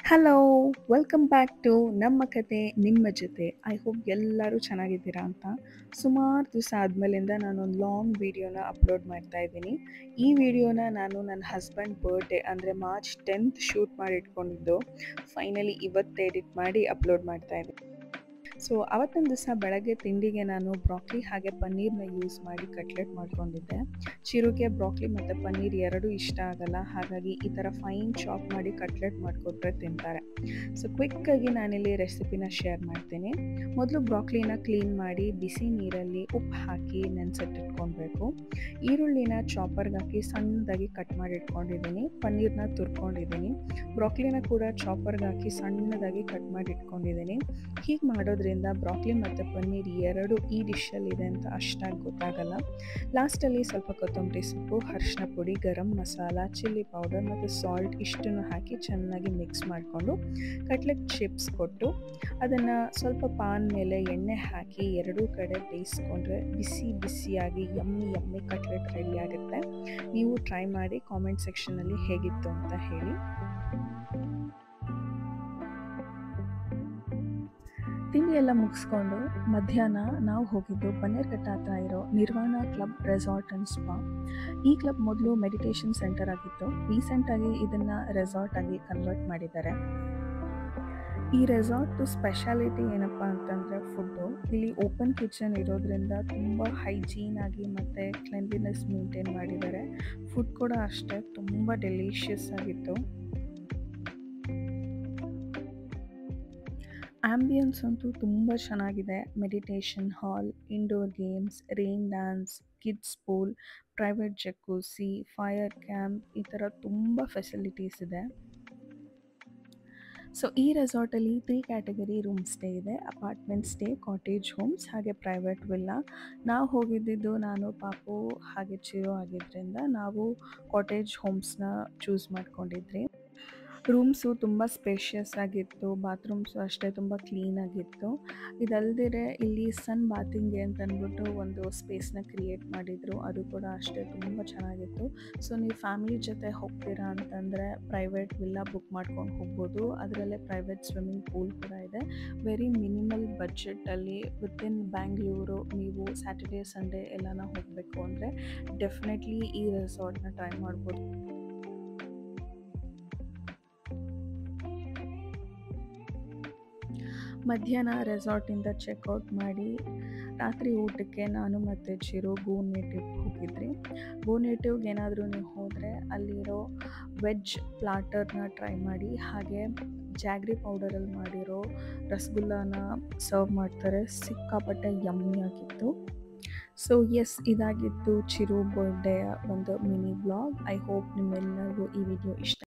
hello welcome back to ನಮ್ಮ ಕತೆ ನಿಮ್ಮ ಜೊತೆ ಐ ಹೋಪ್ ಎಲ್ಲರೂ ಚೆನ್ನಾಗಿದ್ದೀರಾ ಅಂತ ಸುಮಾರು ದಿವಸ ಆದಮೇಲಿಂದ ನಾನೊಂದು ಲಾಂಗ್ ವಿಡಿಯೋನ ಅಪ್ಲೋಡ್ ಮಾಡ್ತಾ ಇದ್ದೀನಿ ಈ ವಿಡಿಯೋನ ನಾನು ನನ್ನ ಹಸ್ಬೆಂಡ್ ಬರ್ಡೇ ಅಂದರೆ ಮಾರ್ಚ್ ಟೆಂತ್ ಶೂಟ್ ಮಾಡಿ ಇಟ್ಕೊಂಡಿದ್ದು ಫೈನಲಿ ಇವತ್ತು ಎಡಿಟ್ ಮಾಡಿ ಅಪ್ಲೋಡ್ ಮಾಡ್ತಾ ಇದ್ದೀನಿ ಸೊ ಅವತ್ತೊಂದು ದಿವಸ ಬೆಳಗ್ಗೆ ತಿಂಡಿಗೆ ನಾನು ಬ್ರಾಕ್ಲಿ ಹಾಗೆ ಪನ್ನೀರ್ನ ಯೂಸ್ ಮಾಡಿ ಕಟ್ಲೆಟ್ ಮಾಡ್ಕೊಂಡಿದ್ದೆ ಚಿರುಗೆ ಬ್ರಾಕ್ಲಿ ಮತ್ತು ಪನ್ನೀರ್ ಎರಡೂ ಇಷ್ಟ ಆಗಲ್ಲ ಹಾಗಾಗಿ ಈ ಥರ ಫೈನ್ ಚಾಪ್ ಮಾಡಿ ಕಟ್ಲೆಟ್ ಮಾಡಿಕೊಟ್ರೆ ತಿಂತಾರೆ ಸೊ ಕ್ವಿಕ್ಕಾಗಿ ನಾನಿಲ್ಲಿ ರೆಸಿಪಿನ ಶೇರ್ ಮಾಡ್ತೀನಿ ಮೊದಲು ಬ್ರಾಕ್ಲಿನ ಕ್ಲೀನ್ ಮಾಡಿ ಬಿಸಿ ನೀರಲ್ಲಿ ಉಪ್ಪು ಹಾಕಿ ನೆನೆಸಿಟ್ಟಿಟ್ಕೊಳ್ಬೇಕು ಈರುಳ್ಳಿನ ಚಾಪರ್ಗೆ ಹಾಕಿ ಸಣ್ಣದಾಗಿ ಕಟ್ ಮಾಡಿ ಇಟ್ಕೊಂಡಿದ್ದೀನಿ ಪನ್ನೀರ್ನ ತುರ್ಕೊಂಡಿದ್ದೀನಿ ಬ್ರಾಕ್ಲಿನ ಕೂಡ ಚಾಪರ್ಗೆ ಹಾಕಿ ಸಣ್ಣದಾಗಿ ಕಟ್ ಮಾಡಿ ಇಟ್ಕೊಂಡಿದ್ದೀನಿ ಹೀಗೆ ಮಾಡೋದ್ರಿಂದ ಬ್ರಾಕ್ಲಿ ಮತ್ತು ಪನ್ನೀರ್ ಎರಡು ಈ ಡಿಶಲ್ಲಿ ಇದೆ ಅಂತ ಅಷ್ಟಾಗಿ ಗೊತ್ತಾಗಲ್ಲ ಲಾಸ್ಟಲ್ಲಿ ಸ್ವಲ್ಪ ಕೊತ್ತಂಬರಿ ಸೊಪ್ಪು ಅರಿಶಿನ ಪುಡಿ ಗರಂ ಮಸಾಲ ಚಿಲ್ಲಿ ಪೌಡರ್ ಮತ್ತು ಸಾಲ್ಟ್ ಇಷ್ಟನ್ನು ಹಾಕಿ ಚೆನ್ನಾಗಿ ಮಿಕ್ಸ್ ಮಾಡಿಕೊಂಡು ಕಟ್ಲೆಟ್ ಚಿಪ್ಸ್ ಕೊಟ್ಟು ಅದನ್ನು ಸ್ವಲ್ಪ ಪಾನ್ ಮೇಲೆ ಎಣ್ಣೆ ಹಾಕಿ ಎರಡೂ ಕಡೆ ಬೇಯಿಸ್ಕೊಂಡ್ರೆ ಬಿಸಿ ಬಿಸಿಯಾಗಿ ಯಮ್ಮಿ ಯಮ್ಮಿ ಕಟ್ಲೆಟ್ ರೆಡಿ ಆಗುತ್ತೆ ನೀವು ಟ್ರೈ ಮಾಡಿ ಕಾಮೆಂಟ್ ಸೆಕ್ಷನಲ್ಲಿ ಹೇಗಿತ್ತು ಅಂತ ಹೇಳಿ ತಿಂಡಿ ಎಲ್ಲ ಮುಗಿಸ್ಕೊಂಡು ಮಧ್ಯಾಹ್ನ ನಾವು ಹೋಗಿದ್ದು ಬನ್ನೇರ್ಘಟ್ಟ ಹತ್ರ ಇರೋ Nirvana club resort and spa ಈ ಕ್ಲಬ್ ಮೊದಲು ಮೆಡಿಟೇಷನ್ ಸೆಂಟರ್ ಆಗಿತ್ತು ರೀಸೆಂಟಾಗಿ ಇದನ್ನು ರೆಸಾರ್ಟ್ ಆಗಿ ಕನ್ವರ್ಟ್ ಮಾಡಿದ್ದಾರೆ ಈ ರೆಸಾರ್ಟು ಸ್ಪೆಷಾಲಿಟಿ ಏನಪ್ಪ ಅಂತಂದರೆ ಫುಡ್ಡು ಇಲ್ಲಿ ಓಪನ್ ಕಿಚನ್ ಇರೋದ್ರಿಂದ ತುಂಬ ಹೈಜೀನ್ ಆಗಿ ಮತ್ತು ಕ್ಲೆನ್ಲಿನೆಸ್ ಮೇಂಟೈನ್ ಮಾಡಿದ್ದಾರೆ ಫುಡ್ ಕೂಡ ಅಷ್ಟೇ ತುಂಬ ಡೆಲಿಷಿಯಸ್ ಆಗಿತ್ತು ಆ್ಯಂಬಿಯನ್ಸ್ ಅಂತೂ ತುಂಬ ಚೆನ್ನಾಗಿದೆ meditation hall indoor games rain dance kids pool private jacuzzi fire camp ಈ ಥರ ತುಂಬ ಫೆಸಿಲಿಟೀಸ್ ಇದೆ ಸೊ ಈ ರೆಸಾರ್ಟಲ್ಲಿ ತ್ರೀ ಕ್ಯಾಟಗರಿ ರೂಮ್ ಸ್ಟೇ ಇದೆ ಅಪಾರ್ಟ್ಮೆಂಟ್ ಸ್ಟೇ ಕಾಟೇಜ್ ಹೋಮ್ಸ್ ಹಾಗೆ ಪ್ರೈವೇಟ್ ವಿಲ್ಲ ನಾವು ಹೋಗಿದ್ದಿದ್ದು ನಾನು ಪಾಪು ಹಾಗೆ ಚಿರೋ ಆಗಿದ್ದರಿಂದ ನಾವು ಕಾಟೇಜ್ ಹೋಮ್ಸ್ನ ಚೂಸ್ ಮಾಡ್ಕೊಂಡಿದ್ರಿ ರೂಮ್ಸು ತುಂಬ ಸ್ಪೇಷಿಯಸ್ ಆಗಿತ್ತು ಬಾತ್ರೂಮ್ಸು ಅಷ್ಟೇ ತುಂಬ ಕ್ಲೀನಾಗಿತ್ತು ಇದಲ್ದಿರೆ ಇಲ್ಲಿ ಸನ್ ಬಾತಿಂಗ್ಗೆ ಅಂತ ಅಂದ್ಬಿಟ್ಟು ಒಂದು ಸ್ಪೇಸ್ನ ಕ್ರಿಯೇಟ್ ಮಾಡಿದರು ಅದು ಕೂಡ ಅಷ್ಟೇ ತುಂಬ ಚೆನ್ನಾಗಿತ್ತು ಸೊ ನೀವು ಫ್ಯಾಮಿಲಿ ಜೊತೆ ಹೋಗ್ತೀರಾ ಅಂತಂದರೆ ಪ್ರೈವೇಟ್ ವಿಲ್ಲ ಬುಕ್ ಮಾಡ್ಕೊಂಡು ಹೋಗ್ಬೋದು ಅದರಲ್ಲೇ ಪ್ರೈವೇಟ್ ಸ್ವಿಮ್ಮಿಂಗ್ ಪೂಲ್ ಕೂಡ ಇದೆ ವೆರಿ ಮಿನಿಮಲ್ ಬಡ್ಜೆಟಲ್ಲಿ ವಿತಿನ್ ಬ್ಯಾಂಗ್ಳೂರು ನೀವು ಸ್ಯಾಟರ್ಡೇ ಸಂಡೇ ಎಲ್ಲನ ಹೋಗಬೇಕು ಅಂದರೆ ಡೆಫಿನೆಟ್ಲಿ ಈ ರೆಸಾರ್ಟ್ನ ಟ್ರೈ ಮಾಡ್ಬೋದು ಮಧ್ಯಾಹ್ನ ರೆಸಾರ್ಟಿಂದ ಚೆಕ್ಔಟ್ ಮಾಡಿ ರಾತ್ರಿ ಊಟಕ್ಕೆ ನಾನು ಮತ್ತು ಚಿರು ಗೋ ನೇಟಿವ್ ಹೋಗಿದ್ರಿ ಗೋ ನೇಟಿವ್ಗೆ ಏನಾದರೂ ನೀವು ಹೋದರೆ ಅಲ್ಲಿರೋ ವೆಜ್ ಪ್ಲಾಟರ್ನ ಟ್ರೈ ಮಾಡಿ ಹಾಗೆ ಜಾಗ್ರಿ ಪೌಡರಲ್ಲಿ ಮಾಡಿರೋ ರಸಗುಲ್ಲಾನ ಸರ್ವ್ ಮಾಡ್ತಾರೆ ಸಿಕ್ಕಾಪಟ್ಟೆ ಯಮ್ಮಿ ಆಗಿತ್ತು ಸೊ ಎಸ್ ಇದಾಗಿತ್ತು ಚಿರು ಬರ್ಡೇಯ ಒಂದು ಮಿನಿ ಬ್ಲಾಗ್ ಐ ಹೋಪ್ ನಿಮ್ಮೆಲ್ಲರಿಗೂ ಈ ವಿಡಿಯೋ ಇಷ್ಟ